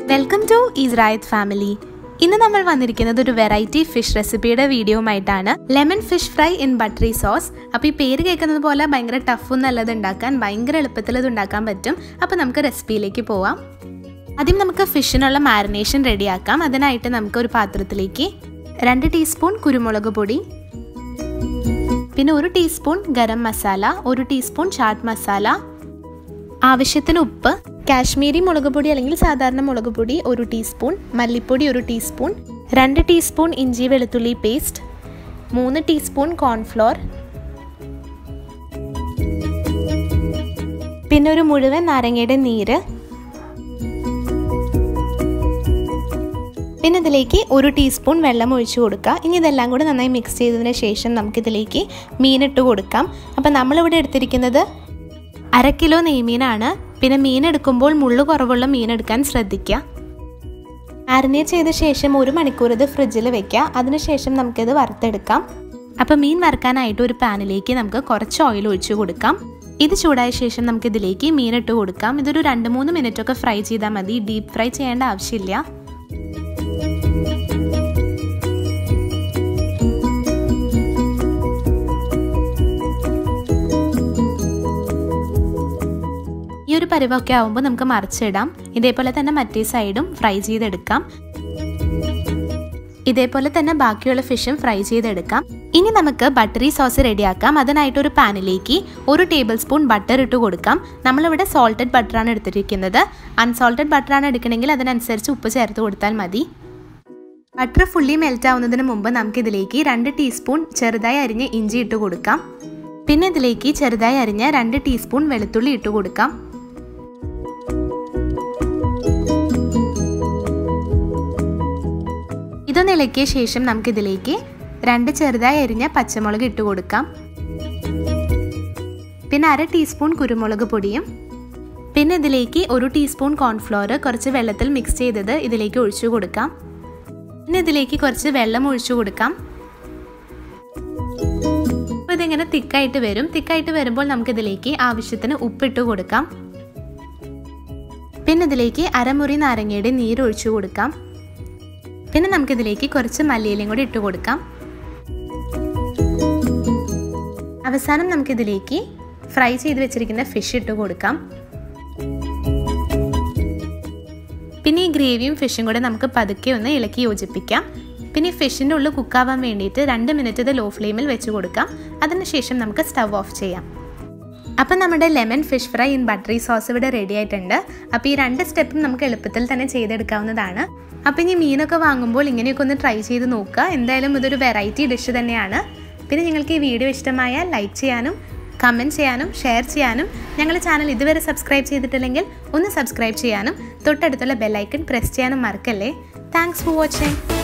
welcome to ഇസ്രായത് family ഇന്ന് നമ്മൾ വന്നിരിക്കുന്നത് ഒരു വെറൈറ്റി ഫിഷ് റെസിപ്പിയുടെ വീഡിയോയുമായിട്ടാണ് lemon fish fry in buttery sauce അപ്പോൾ ഈ പേര് കേൾക്കുന്നത് പോലെ ഭയങ്കര ടഫും നല്ലത് ഉണ്ടാക്കാൻ ഭയങ്കര എളുപ്പത്തിൽ ഇത് ഉണ്ടാക്കാൻ പറ്റും അപ്പോൾ നമുക്ക് റെസിപ്പിയിലേക്ക് പോവാം ആദ്യം നമുക്ക് ഫിഷിനുള്ള മാരിനേഷൻ റെഡിയാക്കാം അതിനായിട്ട് നമുക്ക് ഒരു പാത്രത്തിലേക്ക് രണ്ട് ടീസ്പൂൺ കുരുമുളക് പൊടി പിന്നെ ഒരു ടീസ്പൂൺ ഗരം മസാല ഒരു ടീസ്പൂൺ ചാട്ട് മസാല ആവശ്യത്തിന് ഉപ്പ് കാശ്മീരി മുളക് പൊടി അല്ലെങ്കിൽ സാധാരണ മുളക് പൊടി ഒരു ടീസ്പൂൺ മല്ലിപ്പൊടി ഒരു ടീസ്പൂൺ രണ്ട് ടീസ്പൂൺ ഇഞ്ചി വെളുത്തുള്ളി പേസ്റ്റ് മൂന്ന് ടീസ്പൂൺ കോൺഫ്ലോർ പിന്നെ ഒരു മുഴുവൻ നാരങ്ങയുടെ നീര് പിന്നെ ഇതിലേക്ക് ഒരു ടീസ്പൂൺ വെള്ളം ഒഴിച്ചു കൊടുക്കുക ഇനി ഇതെല്ലാം കൂടി നന്നായി മിക്സ് ചെയ്തതിന് ശേഷം നമുക്കിതിലേക്ക് മീനിട്ട് കൊടുക്കാം അപ്പം നമ്മളിവിടെ എടുത്തിരിക്കുന്നത് അര കിലോ നെയ്മീനാണ് പിന്നെ മീൻ എടുക്കുമ്പോൾ മുള്ളു കുറവുള്ള മീൻ എടുക്കാൻ ശ്രദ്ധിക്കുക മാരിനേറ്റ് ചെയ്ത ശേഷം ഒരു മണിക്കൂർ ഇത് ഫ്രിഡ്ജിൽ വെക്കുക അതിനുശേഷം നമുക്കിത് വറുത്തെടുക്കാം അപ്പോൾ മീൻ വറുക്കാനായിട്ട് ഒരു പാനിലേക്ക് നമുക്ക് കുറച്ച് ഓയിൽ ഒഴിച്ചു കൊടുക്കാം ഇത് ചൂടായ ശേഷം നമുക്ക് ഇതിലേക്ക് മീൻ ഇട്ട് കൊടുക്കാം ഇതൊരു രണ്ട് മൂന്ന് മിനിറ്റ് ഒക്കെ ഫ്രൈ ചെയ്താൽ മതി ഡീപ്പ് ഫ്രൈ ചെയ്യേണ്ട ആവശ്യമില്ല ഈ ഒരു പരുവമൊക്കെ ആകുമ്പോൾ നമുക്ക് മറിച്ചിടാം ഇതേപോലെ തന്നെ മറ്റേ സൈഡും ഫ്രൈ ചെയ്തെടുക്കാം ഇതേപോലെ തന്നെ ബാക്കിയുള്ള ഫിഷും ഫ്രൈ ചെയ്തെടുക്കാം ഇനി നമുക്ക് ബട്ടറി സോസ് റെഡിയാക്കാം അതിനായിട്ട് ഒരു പാനിലേക്ക് ഒരു ടേബിൾ സ്പൂൺ ബട്ടർ ഇട്ട് കൊടുക്കാം നമ്മളിവിടെ സോൾട്ടഡ് ബട്ടറാണ് എടുത്തിരിക്കുന്നത് അൺസോൾട്ടഡ് ബട്ടറാണ് എടുക്കണമെങ്കിൽ അതിനനുസരിച്ച് ഉപ്പ് ചേർത്ത് കൊടുത്താൽ മതി ബട്ടർ ഫുള്ളി മെൽറ്റ് ആവുന്നതിന് മുമ്പ് നമുക്കിതിലേക്ക് രണ്ട് ടീസ്പൂൺ ചെറുതായി അരിഞ്ഞ് ഇഞ്ചി ഇട്ട് കൊടുക്കാം പിന്നെ ഇതിലേക്ക് ചെറുതായി അരിഞ്ഞ രണ്ട് ടീസ്പൂൺ വെളുത്തുള്ളി ഇട്ട് കൊടുക്കാം ഇതൊന്ന് ഇളക്കിയ ശേഷം നമുക്കിതിലേക്ക് രണ്ട് ചെറുതായി അരിഞ്ഞ പച്ചമുളക് ഇട്ട് കൊടുക്കാം പിന്നെ അര ടീസ്പൂൺ കുരുമുളക് പൊടിയും പിന്നെ ഇതിലേക്ക് ഒരു ടീസ്പൂൺ കോൺഫ്ലോർ കുറച്ച് വെള്ളത്തിൽ മിക്സ് ചെയ്തത് ഇതിലേക്ക് ഒഴിച്ചു കൊടുക്കാം പിന്നെ ഇതിലേക്ക് കുറച്ച് വെള്ളം ഒഴിച്ചു കൊടുക്കാം അപ്പോൾ ഇതിങ്ങനെ തിക്കായിട്ട് വരും തിക്കായിട്ട് വരുമ്പോൾ നമുക്കിതിലേക്ക് ആവശ്യത്തിന് ഉപ്പിട്ട് കൊടുക്കാം പിന്നെ ഇതിലേക്ക് അരമുറി നാരങ്ങയുടെ നീര് ഒഴിച്ചു കൊടുക്കാം പിന്നെ നമുക്കിതിലേക്ക് കുറച്ച് മല്ലിയിലയും കൂടി ഇട്ട് കൊടുക്കാം അവസാനം നമുക്കിതിലേക്ക് ഫ്രൈ ചെയ്ത് വെച്ചിരിക്കുന്ന ഫിഷ് ഇട്ട് കൊടുക്കാം പിന്നെ ഈ ഗ്രേവിയും ഫിഷും കൂടെ നമുക്ക് പതുക്കെ ഒന്ന് ഇളക്കി യോജിപ്പിക്കാം പിന്നെ ഈ ഫിഷിൻ്റെ ഉള്ളിൽ കുക്കാവാൻ വേണ്ടിയിട്ട് രണ്ട് മിനിറ്റ് ഇത് ലോ ഫ്ലെയിമിൽ വെച്ച് കൊടുക്കാം അതിനുശേഷം നമുക്ക് സ്റ്റവ് ഓഫ് ചെയ്യാം അപ്പം നമ്മുടെ lemon fish fry in buttery sauce ഇവിടെ റെഡി ആയിട്ടുണ്ട് അപ്പോൾ ഈ രണ്ട് സ്റ്റെപ്പും നമുക്ക് എളുപ്പത്തിൽ തന്നെ ചെയ്തെടുക്കാവുന്നതാണ് അപ്പോൾ ഇനി മീനൊക്കെ വാങ്ങുമ്പോൾ ഇങ്ങനെയൊക്കെ ഒന്ന് ട്രൈ ചെയ്ത് നോക്കുക എന്തായാലും ഇതൊരു വെറൈറ്റി ഡിഷ് തന്നെയാണ് പിന്നെ നിങ്ങൾക്ക് ഈ വീഡിയോ ഇഷ്ടമായാൽ ലൈക്ക് ചെയ്യാനും കമൻറ്റ് ചെയ്യാനും ഷെയർ ചെയ്യാനും ഞങ്ങളുടെ ചാനൽ ഇതുവരെ സബ്സ്ക്രൈബ് ചെയ്തിട്ടില്ലെങ്കിൽ ഒന്ന് സബ്സ്ക്രൈബ് ചെയ്യാനും തൊട്ടടുത്തുള്ള ബെല്ലൈക്കൺ പ്രസ് ചെയ്യാനും മറക്കല്ലേ താങ്ക്സ് ഫോർ വാച്ചിങ്